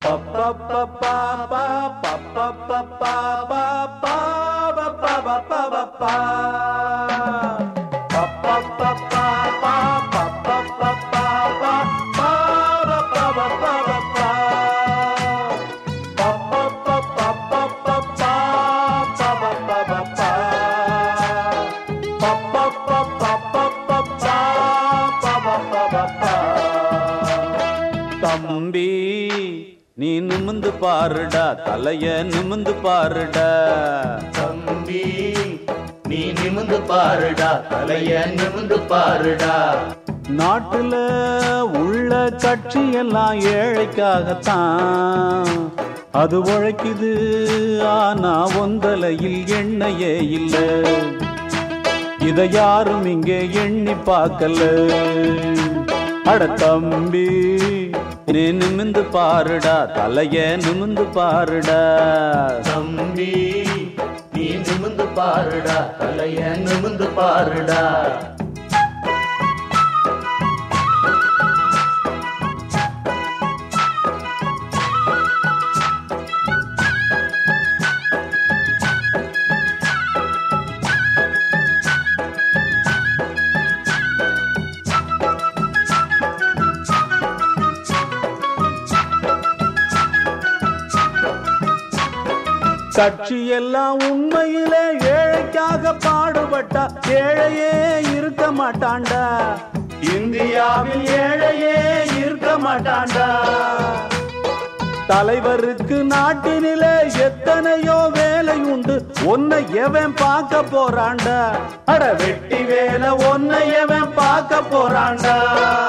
தம்பி நீ நிமிந்து பாருடா தலைய நிமிந்து பாருடா தம்பி நீ நிமிந்து பாருடா தலைய நிமிந்து பாருடா நாட்டுல உள்ள கட்சி எல்லாம் ஏழைக்காகத்தான் அது உழைக்குது ஆனா ஒந்தலையில் எண்ணெயே இல்ல இத யாரும் இங்கே எண்ணி பார்க்கல அட தம்பி நீ நிமிந்து பாருடா தலைய நிமிந்து பாருடா தம்பி நீ நிமிந்து பாருடா தலைய நிமிந்து பாருடா கட்சி எல்லாம் உண்மையிலே ஏழைக்காக பாடுபட்டா ஏழையே இருக்க மாட்டான்டா இந்தியாவில் ஏழையே இருக்க மாட்டான்டா தலைவருக்கு நாட்டினிலே எத்தனையோ வேலை உண்டு உன்னை எவன் பார்க்க போறான்டா அட வெட்டி வேலை உன்னை எவன் பார்க்க போறான்டா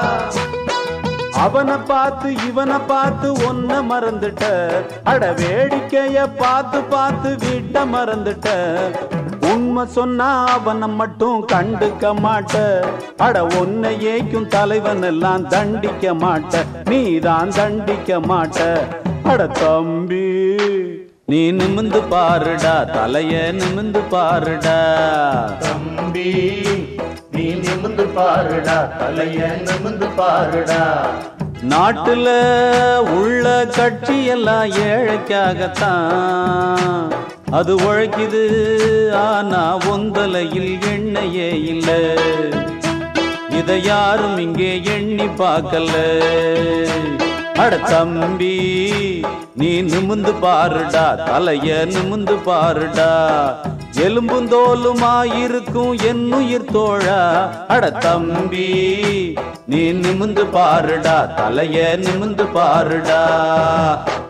அவனை பார்த்து இவனை பார்த்து ஒன்ன மறந்துட்ட அட வேடிக்கைய பார்த்து பார்த்து வீட்ட மறந்துட்ட உண்மை சொன்னா அவனை மட்டும் கண்டுக்க மாட்ட அட உன்னை ஏக்கும் தலைவன் எல்லாம் தண்டிக்க மாட்ட நீதான் தண்டிக்க மாட்ட அட தம்பி நீ நிமிந்து பாருடா தலைய நிமிந்து பாருடா தம்பி நீ நிமிந்து பாருடா தலைய நிமிந்து பாருடா நாட்டுல உள்ள கட்சி எல்லாம் ஏழைக்காகத்தான் அது உழைக்குது ஆனா ஒந்தலையில் எண்ணெயே இல்ல இத யாரும் இங்கே எண்ணி பார்க்கல அட தம்பி நீ நிமிந்து பாருடா தலைய நிமிந்து பாருடா எலும்பும் தோலுமாயிருக்கும் என்னுயிர் தோழா அட தம்பி நீ நிமிந்து பாருடா தலைய நிமிந்து பாருடா